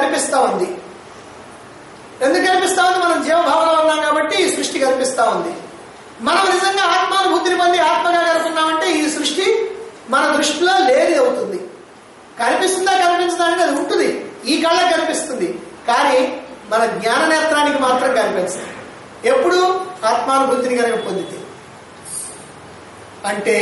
కనిపిస్తా ఉంది ఎందుకు కనిపిస్తా ఉంది మనం జీవభావన ఉన్నాం కాబట్టి ఈ సృష్టి కనిపిస్తా ఉంది మనం నిజంగా ఆత్మానుభూతిని పొంది ఆత్మగా కనుకున్నామంటే ఈ సృష్టి మన దృష్టిలో లేని అవుతుంది కనిపిస్తుందా కనిపించదా అంటే అది ఉంటుంది ఈ కళ్ళ కనిపిస్తుంది కానీ మన జ్ఞాన నేత్రానికి మాత్రం కనిపించదు ఎప్పుడు ఆత్మానుభూతిని కనుక పొందితే అంటే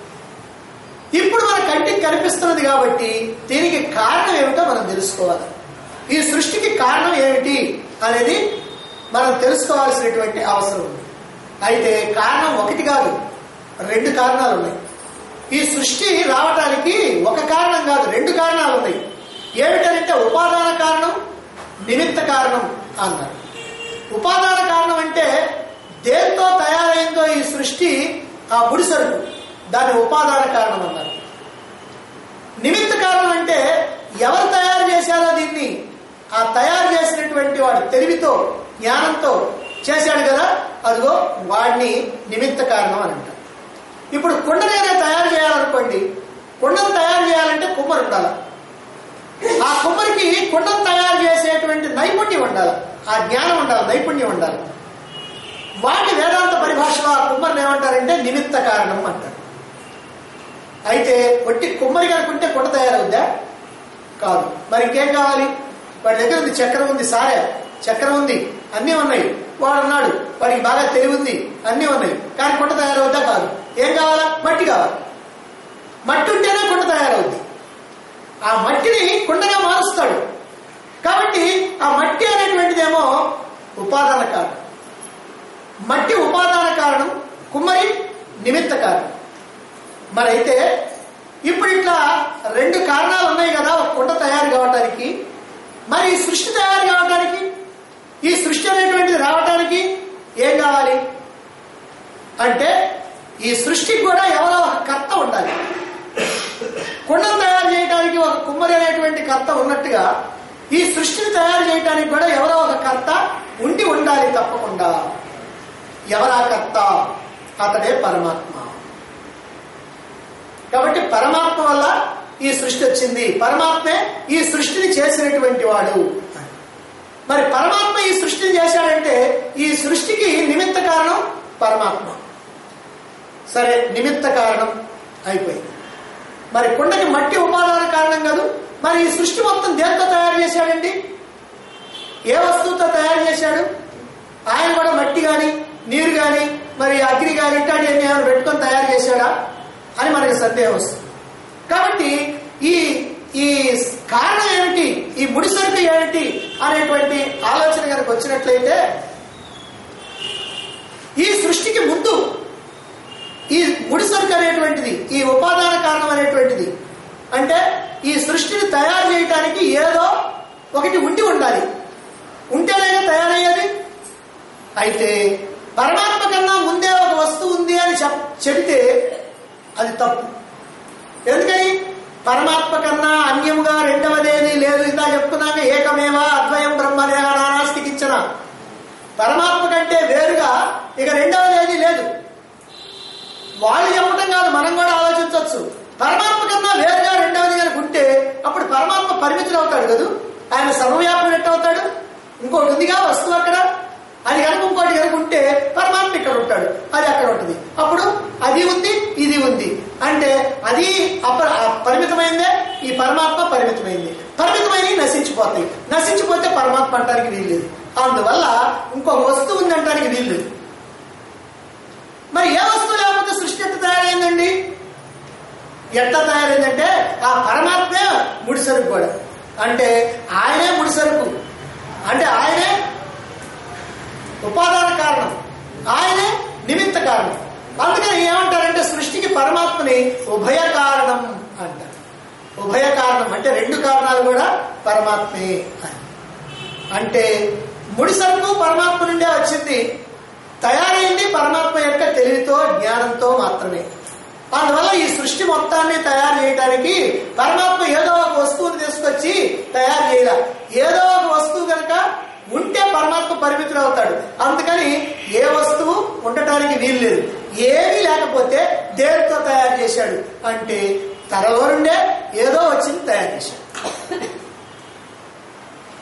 ఇప్పుడు మన కంటికి కనిపిస్తున్నది కాబట్టి దీనికి కారణం ఏమిటో మనం తెలుసుకోవాలి ఈ సృష్టికి కారణం ఏమిటి అనేది మనం తెలుసుకోవాల్సినటువంటి అవసరం ఉంది అయితే కారణం ఒకటి కాదు రెండు కారణాలు ఉన్నాయి ఈ సృష్టి రావటానికి ఒక కారణం కాదు రెండు కారణాలు ఉన్నాయి ఏమిటంటే ఉపాదాన కారణం నిమిత్త కారణం అన్నారు ఉపాదాన కారణం అంటే దేంతో తయారైందో ఈ సృష్టి ఆ ముడిసరుకు దాని ఉపాదాన కారణం అన్నారు నిమిత్త కారణం అంటే ఎవరు తయారు చేశారో దీన్ని ఆ తయారు చేసినటువంటి వాడు తెలివితో జ్ఞానంతో చేశాడు కదా అదిగో వాడిని నిమిత్త కారణం అని అంటారు ఇప్పుడు కుండనేనే తయారు చేయాలనుకోండి కుండను తయారు చేయాలంటే కుమ్మరి ఉండాలి ఆ కుమ్మరికి కుండను తయారు చేసేటువంటి నైపుణ్యం ఉండాలి ఆ జ్ఞానం ఉండాలి నైపుణ్యం ఉండాలి వాటి వేదాంత పరిభాషలో ఆ కుమ్మరిని ఏమంటారంటే నిమిత్త కారణం అంటారు అయితే ఒట్టి కుమ్మరి కనుకుంటే కుండ తయారవుద్దా కాదు మరి ఇంకేం కావాలి వాడి దగ్గర ఉంది చక్రం ఉంది సారే చక్రం ఉంది అన్నీ ఉన్నాయి వాడు ఉన్నాడు వాడికి బాగా తెలివి ఉంది అన్నీ ఉన్నాయి కానీ కుండ తయారవుద్దా కాదు ఏం కావాలా మట్టి కావాలి మట్టి ఉంటేనే కుండ తయారవుద్ది ఆ మట్టిని కుండగా మారుస్తాడు కాబట్టి ఆ మట్టి అనేటువంటిదేమో ఉపాదాన కారణం మట్టి ఉపాదాన కారణం కుమ్మరి నిమిత్త కారణం మరైతే ఇప్పుడు ఇట్లా రెండు కారణాలు ఉన్నాయి కదా ఒక కుండ తయారు కావటానికి మరి ఈ సృష్టి తయారు కావటానికి ఈ సృష్టి అనేటువంటిది రావటానికి ఏం కావాలి అంటే ఈ సృష్టికి కూడా ఎవరో ఒక కర్త ఉండాలి కుండను తయారు చేయడానికి ఒక కుమ్మరి అనేటువంటి కర్త ఉన్నట్టుగా ఈ సృష్టిని తయారు చేయడానికి కూడా ఎవరో ఒక కర్త ఉండి ఉండాలి తప్పకుండా ఎవరా కర్త అతడే పరమాత్మ కాబట్టి పరమాత్మ వల్ల ఈ సృష్టి వచ్చింది పరమాత్మే ఈ సృష్టిని చేసినటువంటి వాడు మరి పరమాత్మ ఈ సృష్టిని చేశాడంటే ఈ సృష్టికి నిమిత్త కారణం పరమాత్మ సరే నిమిత్త కారణం అయిపోయింది మరి కుండకి మట్టి ఉపాదాన కారణం కాదు మరి ఈ సృష్టి మొత్తం దేంతో తయారు చేశాడండి ఏ వస్తువుతో తయారు చేశాడు ఆయన కూడా మట్టి కానీ నీరు కానీ మరి అగ్ని కానీ ఇట్లాంటివన్నీ ఏమైనా పెట్టుకొని తయారు చేశాడా అని మనకి సందేహం వస్తుంది కాబట్టి ఈ ఈ కారణం ఏమిటి ఈ ముడిసరుకు ఏమిటి అనేటువంటి ఆలోచన కనుక వచ్చినట్లయితే ఈ సృష్టికి ముందు ఈ ముడిసరుకు అనేటువంటిది ఈ ఉపాదాన కారణం అనేటువంటిది అంటే ఈ సృష్టిని తయారు చేయడానికి ఏదో ఒకటి ఉండి ఉండాలి ఉంటేనే తయారయ్యేది అయితే పరమాత్మ కన్నా ముందే ఒక వస్తువు ఉంది అని చెప్ చెబితే అది తప్పు ఎందుకని పరమాత్మ కన్నా అన్యముగా రెండవదేది లేదు ఇందా చెప్తున్నాక ఏకమేవా అద్వయం బ్రహ్మనే నానాస్తికి ఇచ్చిన పరమాత్మ కంటే వేరుగా ఇక రెండవదేది లేదు వాళ్ళు చెప్పడం కాదు మనం కూడా ఆలోచించవచ్చు పరమాత్మ కన్నా వేరుగా రెండవది కనుక ఉంటే అప్పుడు పరమాత్మ పరిమితులు అవుతాడు కదా ఆయన సర్వవ్యాపం ఎట్ట అవుతాడు ఇంకోటి ఉందిగా వస్తువు అక్కడ అది కనుక ఇంకోటి కనుక ఉంటే పరమాత్మ ఇక్కడ ఉంటాడు అది అక్కడ ఉంటుంది అప్పుడు అది ఉంది ఇది ఉంది అంటే అది అప పరిమితమైందే ఈ పరమాత్మ పరిమితమైంది పరిమితమైనవి నశించిపోతాయి నశించిపోతే పరమాత్మ అంటానికి వీల్లేదు అందువల్ల ఇంకొక వస్తువు ఉంది అంటానికి వీల్లేదు మరి ఏ వస్తువు లేకపోతే సృష్టి ఎంత తయారైందండి ఎట్లా తయారైందంటే ఆ పరమాత్మే ముడిసరుకు కూడా అంటే ఆయనే ముడిసరుకు అంటే ఆయనే ఉపాదాన కారణం ఆయనే నిమిత్త కారణం అందుకని ఏమంటారంటే సృష్టికి పరమాత్మని ఉభయ కారణం అంటారు ఉభయ కారణం అంటే రెండు కారణాలు కూడా పరమాత్మే అని అంటే ముడిసరుకు పరమాత్మ నుండే వచ్చింది తయారైంది పరమాత్మ యొక్క తెలివితో జ్ఞానంతో మాత్రమే అందువల్ల ఈ సృష్టి మొత్తాన్ని తయారు చేయడానికి పరమాత్మ ఏదో ఒక వస్తువుని తీసుకొచ్చి తయారు చేయాల ఏదో ఒక వస్తువు కనుక ఉంటే పరమాత్మ పరిమితులు అవుతాడు అందుకని ఏ వస్తువు ఉండటానికి వీలు లేదు ఏమీ లేకపోతే దేనితో తయారు చేశాడు అంటే తనలో నుండే ఏదో వచ్చింది తయారు చేశాడు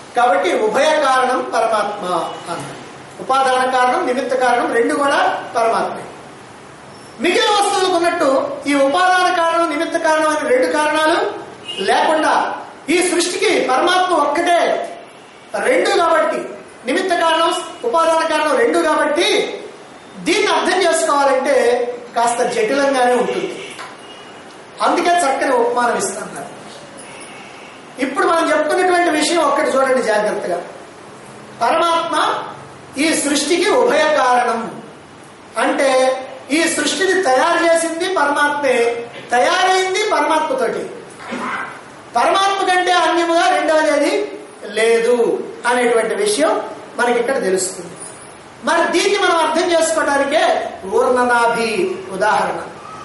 కాబట్టి ఉభయ కారణం పరమాత్మ అన్నాడు ఉపాదాన కారణం నిమిత్త కారణం రెండు కూడా పరమాత్మే మిగిలిన వస్తువులకు ఉన్నట్టు ఈ ఉపాదాన కారణం నిమిత్త కారణం అనే రెండు కారణాలు లేకుండా ఈ సృష్టికి పరమాత్మ ఒక్కటే రెండు కాబట్టి నిమిత్త కారణం ఉపాదాన కారణం రెండు కాబట్టి దీన్ని అర్థం చేసుకోవాలంటే కాస్త జటిలంగానే ఉంటుంది అందుకే చక్కని ఉపమానం ఇస్తున్నారు ఇప్పుడు మనం చెప్పుకున్నటువంటి విషయం ఒక్కటి చూడండి జాగ్రత్తగా పరమాత్మ ఈ సృష్టికి ఉభయ కారణం అంటే ఈ సృష్టిని తయారు చేసింది పరమాత్మే తయారైంది పరమాత్మతోటి పరమాత్మ కంటే అన్యముగా రెండవది లేదు అనేటువంటి విషయం మనకి ఇక్కడ తెలుస్తుంది మరి దీన్ని మనం అర్థం చేసుకోవడానికే ఊర్ణనాభి ఉదాహరణ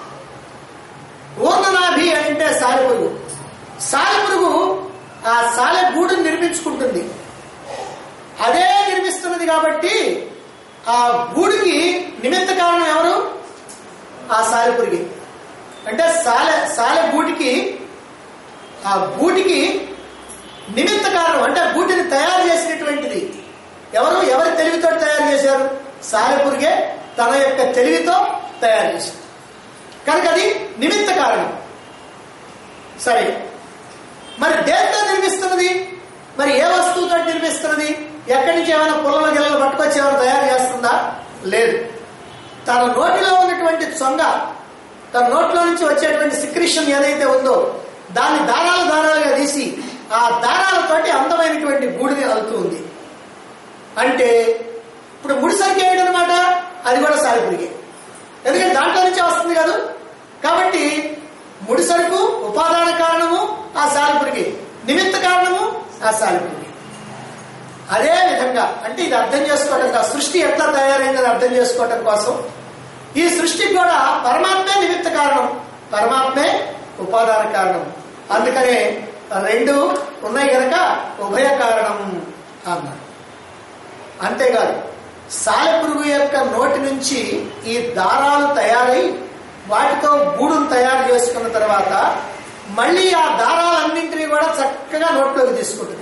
ఊర్ణనాభి అంటే సాలెపురుగు సాలెపురుగు ఆ సాలె గూడును నిర్మించుకుంటుంది అదే నిర్మిస్తున్నది కాబట్టి ఆ గూడికి నిమిత్త కారణం ఎవరు ఆ సాలెపురుగి అంటే సాలె సాలె గూటికి ఆ గూటికి నిమిత్త కారణం అంటే గూటిని తయారు చేసినటువంటిది ఎవరు ఎవరి తెలివితో తయారు చేశారు సాలెపురిగే తన యొక్క తెలివితో తయారు చేశారు కనుక అది నిమిత్త కారణం సరే మరి దేంతో నిర్మిస్తున్నది మరి ఏ వస్తువుతో నిర్మిస్తున్నది ఎక్కడి నుంచి ఏమైనా పుల్లల గిల్లలు పట్టుకొచ్చి ఏమైనా తయారు చేస్తుందా లేదు తన నోటిలో ఉన్నటువంటి చొంగ తన నోట్లో నుంచి వచ్చేటువంటి సిక్రిషన్ ఏదైతే ఉందో దాన్ని దారాలు దారాలుగా తీసి ఆ దారాలతోటి అందమైనటువంటి గూడిని అలుతూ ఉంది అంటే ఇప్పుడు ముడిసరికి వేయడం అనమాట అది కూడా సాలిపురిగే ఎందుకంటే దాంట్లో నుంచే వస్తుంది కాదు కాబట్టి ముడిసరుకు ఉపాదాన కారణము ఆ సాలిపురికి నిమిత్త కారణము ఆ సాలిపురికి అదే విధంగా అంటే ఇది అర్థం చేసుకోవడం కోసం సృష్టి ఎట్లా తయారైందని అర్థం చేసుకోవడం కోసం ఈ సృష్టికి కూడా పరమాత్మే నిమిత్త కారణం పరమాత్మే ఉపాదాన కారణం అందుకనే రెండు ఉన్నాయి కనుక ఉభయ కారణం అన్నారు అంతేకాదు సాలెపురుగు యొక్క నోటి నుంచి ఈ దారాలు తయారై వాటితో గూడును తయారు చేసుకున్న తర్వాత మళ్ళీ ఆ దారాలన్నింటినీ కూడా చక్కగా నోట్లోకి తీసుకుంటుంది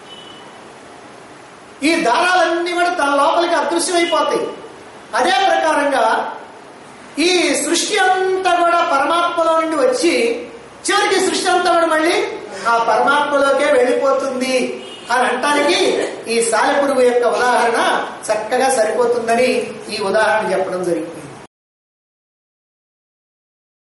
ఈ దారాలన్నీ కూడా తన లోపలికి అదృశ్యమైపోతాయి అదే ప్రకారంగా ఈ సృష్టి అంతా కూడా పరమాత్మలో నుండి వచ్చి చివరికి సృష్టి అంతా కూడా మళ్ళీ ఆ పరమాత్మలోకే వెళ్ళిపోతుంది అని అంటానికి ఈ సాలెపురుగు యొక్క ఉదాహరణ చక్కగా సరిపోతుందని ఈ ఉదాహరణ చెప్పడం జరిగింది